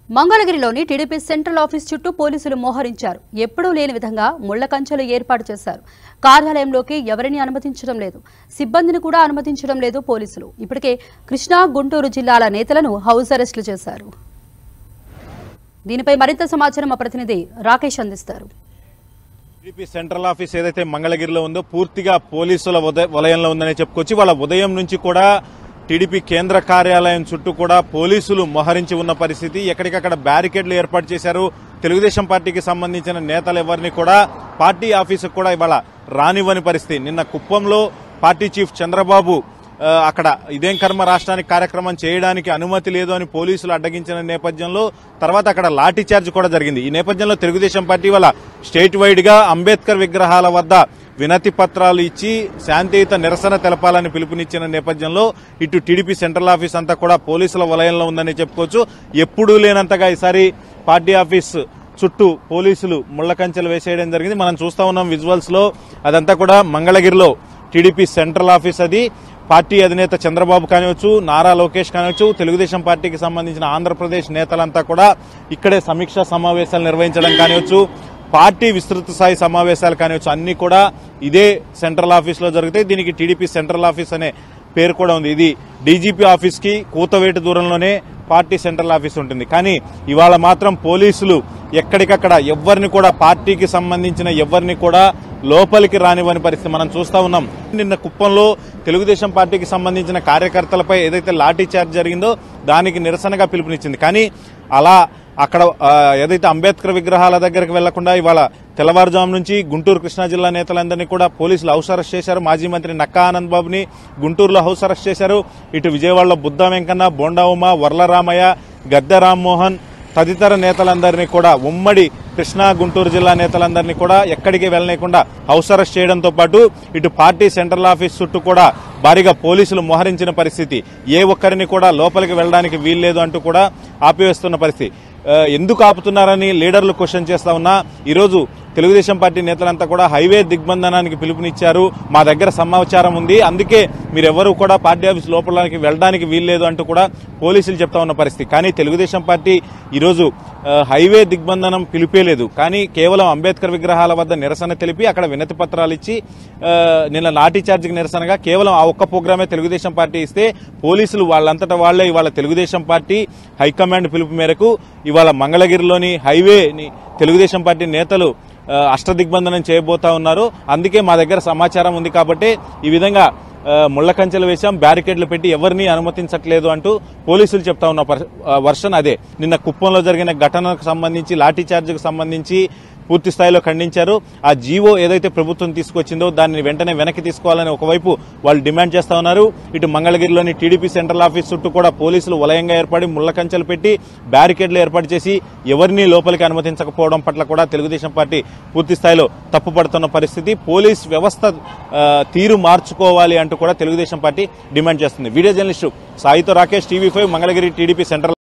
మంగళగిరిలోని TDP central office చుట్టూ పోలీసులు మోహరించారు ఎప్పుడూ లేని విధంగా ముళ్ల కంచెలు ఏర్పాటు చేశారు కార్యాలయంలోకి ఎవరిని అనుమతించడం లేదు సిబ్బందిని కూడా అనుమతించడం లేదు పోలీసులు ఇప్పటికే కృష్ణా గుంటూరు జిల్లాల నేతలను హౌస్ అరెస్టులు చేశారు దీనిపై మరింత సమాచారం మా ప్రతినిధి రాకేష్ అందిస్తారు టీడీపీ సెంట్రల్ ఆఫీస్ ఏదైతే మంగళగిరిలో ఉందో పూర్తిగా పోలీసుల ఉదయ- వలయంలో ఉందని చెప్పుకోవచ్చు వాళ్ళ ఉదయం నుంచి కూడా టీడీపీ కేంద్ర కార్యాలయం చుట్టూ కూడా పోలీసులు మోహరించి ఉన్న పరిస్థితి ఎక్కడికక్కడ బ్యారికేడ్లు ఏర్పాటు చేశారు తెలుగుదేశం పార్టీకి సంబంధించిన నేతలు ఎవరిని కూడా పార్టీ ఆఫీసుకు కూడా ఇవాళ రానివ్వని పరిస్థితి నిన్న కుప్పంలో పార్టీ చీఫ్ చంద్రబాబు ఆ, అక్కడ ఇదేం కర్మ రాష్ట్రానికి కార్యక్రమం చేయడానికి అనుమతి లేదు అని పోలీసులు అడ్డగించిన నేపథ్యంలో తర్వాత అక్కడ లాఠీ చార్జ్ కూడా జరిగింది ఈ నేపథ్యంలో తెలుగుదేశం పార్టీ వల్ల స్టేట్ వైడ్ గా అంబేద్కర్ విగ్రహాల వద్ద వినతి పత్రాలు ఇచ్చి శాంతియుత నిరసన తెలపాలని పిలుపునిచ్చిన నేపథ్యంలో ఇటు టీడీపీ సెంట్రల్ ఆఫీస్ అంతా కూడా పోలీసుల వలయంలో ఉందని చెప్పుకోవచ్చు ఎప్పుడూ లేనంతగా ఈసారి పార్టీ ఆఫీస్ చుట్టూ పోలీసులు ముళ్ల కంచెలు వేసేయడం జరిగింది మనం చూస్తా ఉన్నాం విజువల్స్ లో అదంతా కూడా మంగళగిరిలో టీడీపీ సెంట్రల్ ఆఫీస్ అది పార్టీ అధినేత చంద్రబాబు కానివచ్చు నారా లోకేష్ కానివచ్చు తెలుగుదేశం పార్టీకి సంబంధించిన ఆంధ్రప్రదేశ్ నేతలంతా కూడా ఇక్కడే సమీక్షా సమావేశాలు నిర్వహించడం కానివచ్చు పార్టీ విస్తృత స్థాయి సమావేశాలు కానివచ్చు అన్ని కూడా ఇదే సెంట్రల్ ఆఫీస్ లో జరుగుతాయి దీనికి టీడీపీ సెంట్రల్ ఆఫీస్ అనే పేరు కూడా ఉంది ఇది డీజీపీ ఆఫీస్ కి కూతవేటు దూరంలోనే పార్టీ సెంట్రల్ ఆఫీస్ ఉంటుంది కానీ ఇవాళ మాత్రం పోలీసులు ఎక్కడికక్కడ ఎవరిని కూడా పార్టీకి సంబంధించిన ఎవరిని కూడా లోపలికి రానివ్వని పరిస్థితి మనం చూస్తా ఉన్నాం నిన్న కుప్పంలో తెలుగుదేశం పార్టీకి సంబంధించిన కార్యకర్తలపై ఏదైతే లాఠీ చార్జ్ జరిగిందో దానికి నిరసనగా పిలుపునిచ్చింది కానీ అలా అక్కడ ఆ, ఏదైతే అంబేద్కర్ విగ్రహాల దగ్గరికి వెళ్లకుండా ఇవాళ తెల్లవారుజాము నుంచి గుంటూరు కృష్ణా జిల్లా నేతలందరినీ కూడా పోలీసులు హౌస్ అరెస్ట్ చేశారు మాజీ మంత్రి నక్కా ఆనంద్ బాబుని గుంటూరులో హౌస్ అరెస్ట్ చేశారు ఇటు విజయవాడలో బుద్ధా వెంకన్న బోండా ఉమ వర్లరామయ్య గద్దె రామ్మోహన్ తదితర నేతలందరినీ కూడా ఉమ్మడి కృష్ణా గుంటూరు జిల్లా నేతలందరినీ కూడా ఎక్కడికి వెళ్ళలేకుండా హౌస్ అరెస్ట్ చేయడంతో పాటు ఇటు పార్టీ సెంట్రల్ ఆఫీస్ చుట్టూ కూడా భారీగా పోలీసులు మోహరించిన పరిస్థితి ఏ ఒక్కరిని కూడా లోపలికి వెళ్ళడానికి వీల్లేదు అంటూ కూడా ఆపివేస్తున్న పరిస్థితి ఆ, ఎందుకు ఆపుతున్నారని లీడర్లు క్వశ్చన్ చేస్తా ఉన్నా ఈరోజు తెలుగుదేశం పార్టీ నేతలంతా కూడా హైవే దిగ్బంధనానికి పిలుపునిచ్చారు మా దగ్గర సమాచారం ఉంది అందుకే మీరెవరూ కూడా పార్టీ ఆఫీస్ లోపలికి వెళ్ళడానికి వీల్లేదు అంటూ కూడా పోలీసులు చెప్తా ఉన్న పరిస్థితి కానీ తెలుగుదేశం పార్టీ ఈరోజు ఆ, హైవే దిగ్బంధనం పిలిపేలేదు కానీ కేవలం అంబేద్కర్ విగ్రహాల వద్ద నిరసన తెలిపి అక్కడ వినతి పత్రాలు ఇచ్చి ఆ, నిన్న లాఠీ చార్జికి నిరసనగా కేవలం ఆ ఒక్క ప్రోగ్రామే తెలుగుదేశం పార్టీ ఇస్తే పోలీసులు వాళ్ళంతటా వాళ్లే ఇవాళ తెలుగుదేశం పార్టీ హైకమాండ్ పిలుపు మేరకు ఇవాళ మంగళగిరిలోని హైవేని తెలుగుదేశం పార్టీ నేతలు ఆ, అష్టదిగ్బంధనం చేయబోతా ఉన్నారు అందుకే మా దగ్గర సమాచారం ఉంది కాబట్టి ఈ విధంగా ఆ, ముళ్ల కంచెలు వేశాం బ్యారికేడ్లు పెట్టి ఎవరిని అనుమతించట్లేదు అంటూ పోలీసులు చెప్తా ఉన్న పర్- ఆ, వర్షన్ అదే నిన్న కుప్పంలో జరిగిన ఘటనకు సంబంధించి లాఠీ చార్జ్కు సంబంధించి పూర్తి స్థాయిలో ఖండించారు ఆ జీవో ఏదైతే ప్రభుత్వం తీసుకొచ్చిందో దాన్ని వెంటనే వెనక్కి తీసుకోవాలని ఒకవైపు వాళ్ళు డిమాండ్ చేస్తా ఉన్నారు ఇటు మంగళగిరిలోని టీడీపీ సెంట్రల్ ఆఫీస్ చుట్టూ కూడా పోలీసులు వలయంగా ఏర్పడి ముళ్ల కంచెలు పెట్టి బ్యారికేడ్లు ఏర్పాటు చేసి ఎవరిని లోపలికి అనుమతించకపోవడం పట్ల కూడా తెలుగుదేశం పార్టీ పూర్తి స్థాయిలో తప్పుపడుతున్న పరిస్థితి పోలీస్ వ్యవస్థ ఆ, తీరు మార్చుకోవాలి అంటూ కూడా తెలుగుదేశం పార్టీ డిమాండ్ చేస్తుంది వీడియో జర్నలిస్టు సాయితో Rakesh TV five Mangalagiri TDP central